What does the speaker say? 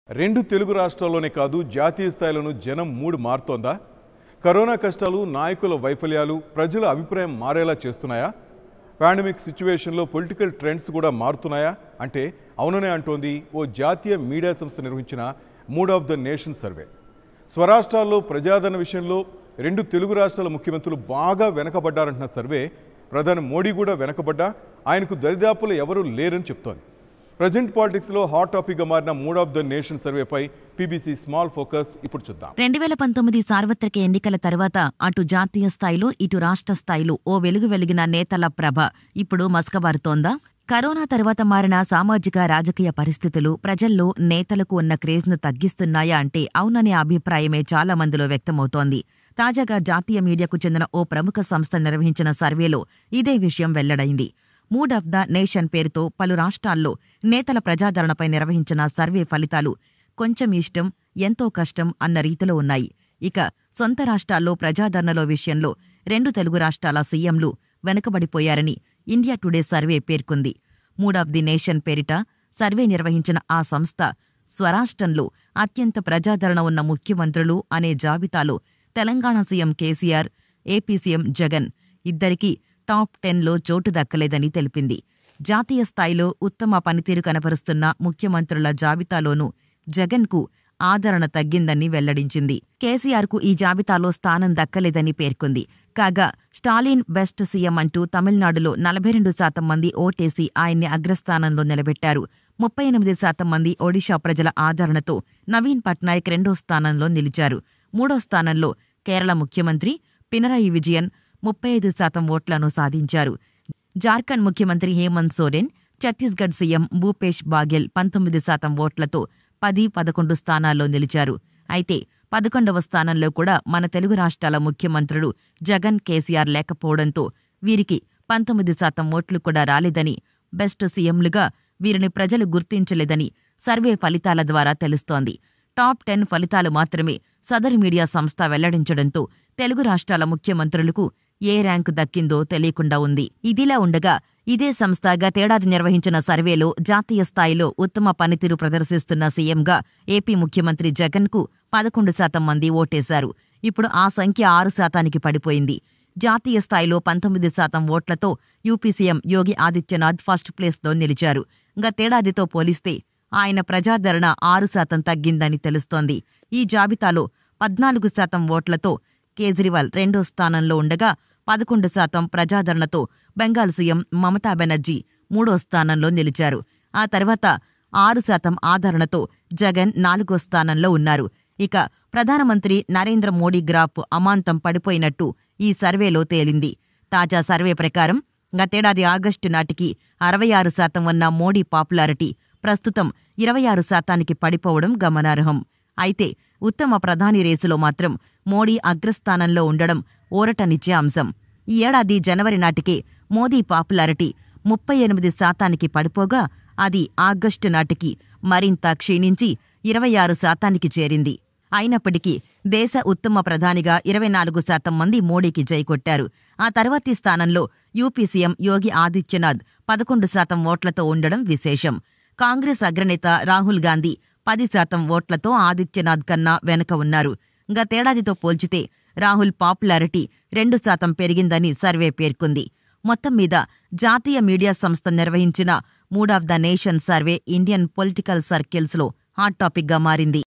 రెండు తెలుగు రాష్ట్రాల్లోనే కాదు జాతీయ స్థాయిలోనూ జనం మూడు మారుతోందా కరోనా కష్టాలు నాయకుల వైఫల్యాలు ప్రజల అభిప్రాయం మారేలా చేస్తున్నాయా పాండమిక్ సిచ్యువేషన్లో పొలిటికల్ ట్రెండ్స్ కూడా మారుతున్నాయా అంటే అవుననే అంటోంది ఓ జాతీయ మీడియా సంస్థ నిర్వహించిన mood of the nation survey స్వరాష్ట్రాల్లో ప్రజాదరణ విషయంలో రెండు తెలుగు రాష్ట్రాల ముఖ్యమంత్రులు బాగా వెనకబడ్డారంటున్న సర్వే ప్రధాని మోడీ కూడా వెనకబడ్డా ఆయనకు దరిదాపులు ఎవరూ లేరని చెప్తోంది ప్రజెంట్ పాలిటిక్స్లో హాట్ టాపిక్గా మారిన మూడ్ ఆఫ్ ద నేషన్ సర్వేపై పీబీసీ స్మాల్ ఫోకస్ ఇప్పుడు చూద్దాం రెండు వేల పంతొమ్మిది సార్వత్రిక ఎన్నికల తర్వాత అటు జాతీయ స్థాయిలో ఇటు రాష్ట్ర స్థాయిలో ఓ వెలుగు వెలిగిన నేతల ప్రభ ఇప్పుడు మసకబారుతోందా కరోనా తర్వాత మారిన సామాజిక రాజకీయ పరిస్థితులు ప్రజల్లో నేతలకు ఉన్న క్రేజ్ను తగ్గిస్తున్నాయా అంటే అవుననే అభిప్రాయమే చాలా మందిలో వ్యక్తమవుతోంది తాజాగా జాతీయ మీడియాకు చెందిన ఓ ప్రముఖ సంస్థ నిర్వహించిన సర్వేలో ఇదే విషయం వెల్లడైంది మూడ్ ఆఫ్ ద నేషన్ పేరుతో పలు రాష్ట్రాల్లో నేతల ప్రజాదరణపై నిర్వహించిన సర్వే ఫలితాలు కొంచెం ఇష్టం ఎంతో కష్టం అన్న రీతిలో ఉన్నాయి ఇక సొంత రాష్ట్రాల్లో ప్రజాదరణలో విషయంలో రెండు తెలుగు రాష్ట్రాల సీఎంలు వెనుకబడిపోయారని ఇండియా టుడే సర్వే పేర్కొంది మూడ్ ఆఫ్ ది నేషన్ పేరిట సర్వే నిర్వహించిన ఆ సంస్థ స్వరాష్ట్రంలో అత్యంత ప్రజాదరణ ఉన్న ముఖ్యమంత్రులు అనే జాబితాలో Telangana CM KCR AP CM Jagan ఇద్దరికీ టాప్ టెన్లో చోటు దక్కలేదని తెలిపింది జాతీయ స్థాయిలో ఉత్తమ పనితీరు కనపరుస్తున్న ముఖ్యమంత్రుల జాబితాలోనూ జగన్కు ఆదరణ తగ్గిందని వెల్లడించింది కేసీఆర్కు ఈ జాబితాలో స్థానం దక్కలేదని పేర్కొంది కాగా స్టాలిన్ బెస్ట్ సీఎం అంటూ తమిళనాడులో నలభై రెండు శాతం మంది ఓటేసి ఆయన్ని అగ్రస్థానంలో నిలబెట్టారు ముప్పై ఎనిమిది శాతం మంది ఒడిషా ప్రజల ఆదరణతో నవీన్ పట్నాయక్ రెండో స్థానంలో నిలిచారు మూడో స్థానంలో కేరళ ముఖ్యమంత్రి పినరయి విజయన్ ముప్పై ఐదు శాతం ఓట్లను సాధించారు జార్ఖండ్ ముఖ్యమంత్రి హేమంత్ సోరెన్ ఛత్తీస్గఢ్ సీఎం భూపేష్ బాగెల్ పంతొమ్మిది శాతం ఓట్లతో పది పదకొండు స్థానాల్లో నిలిచారు అయితే పదకొండవ స్థానంలో కూడా మన తెలుగు రాష్ట్రాల ముఖ్యమంత్రులు జగన్ కేసీఆర్ లేకపోవడంతో వీరికి పంతొమ్మిది శాతం ఓట్లు కూడా రాలేదని బెస్ట్ సీఎంలుగా వీరిని ప్రజలు గుర్తించలేదని సర్వే ఫలితాల ద్వారా తెలుస్తోంది టాప్ టెన్ ఫలితాలు మాత్రమే సదరు మీడియా సంస్థ వెల్లడించడంతో తెలుగు రాష్ట్రాల ముఖ్యమంత్రులకు ఏ ర్యాంకు దక్కిందో తెలియకుండా ఉంది ఇదిలా ఉండగా ఇదే సంస్థ గతేడాది నిర్వహించిన సర్వేలో జాతీయ స్థాయిలో ఉత్తమ పనితీరు ప్రదర్శిస్తున్న సీఎంగా ఏపీ ముఖ్యమంత్రి జగన్కు పదకొండు శాతం మంది ఓటేశారు ఇప్పుడు ఆ సంఖ్య ఆరు శాతానికి పడిపోయింది జాతీయ స్థాయిలో పంతొమ్మిది శాతం ఓట్లతో UP CM Yogi Adityanath first ప్లేస్లో నిలిచారు గతేడాదితో పోలిస్తే ఆయన ప్రజాదరణ ఆరు శాతం తగ్గిందని తెలుస్తోంది ఈ జాబితాలో పద్నాలుగు శాతం ఓట్లతో కేజ్రీవాల్ రెండో స్థానంలో ఉండగా పదకొండు శాతం ప్రజాదరణతో బెంగాల్ సీఎం మమతా బెనర్జీ మూడో స్థానంలో నిలిచారు ఆ తర్వాత ఆరు శాతం ఆదరణతో జగన్ నాలుగో స్థానంలో ఉన్నారు ఇక ప్రధానమంత్రి నరేంద్ర మోడీ గ్రాఫ్ అమాంతం పడిపోయినట్టు ఈ సర్వేలో తేలింది తాజా సర్వే ప్రకారం గతేడాది ఆగస్టు నాటికి అరవై ఆరు శాతం ఉన్న మోడీ పాపులారిటీ ప్రస్తుతం ఇరవై ఆరు శాతానికి పడిపోవడం గమనార్హం అయితే ఉత్తమ ప్రధాని రేసులో మాత్రం మోడీ అగ్రస్థానంలో ఉండడం ఊరటనిచ్చే అంశం ఈ ఏడాది జనవరి నాటికే మోదీ పాపులారిటీ ముప్పై ఎనిమిది శాతానికి పడిపోగా అది ఆగస్టు నాటికి మరింత క్షీణించి ఇరవై ఆరు శాతానికి చేరింది అయినప్పటికీ దేశ ఉత్తమ ప్రధానిగా ఇరవై నాలుగు శాతం మంది మోడీకి జైకొట్టారు ఆ తర్వాతి స్థానంలో యూపీ సీఎం యోగి ఆదిత్యనాథ్ పదకొండు శాతం ఓట్లతో ఉండడం విశేషం కాంగ్రెస్ అగ్రనేత రాహుల్ గాంధీ పది శాతం ఓట్లతో ఆదిత్యనాథ్ కన్నా వెనక ఉన్నారు గతేడాదితో పోల్చితే రాహుల్ పాపులారిటీ రెండు శాతం పెరిగిందని సర్వే పేర్కొంది మొత్తం మీద జాతీయ మీడియా సంస్థ నిర్వహించిన mood of the nation survey Indian political సర్కిల్స్లో హాట్ టాపిక్గా మారింది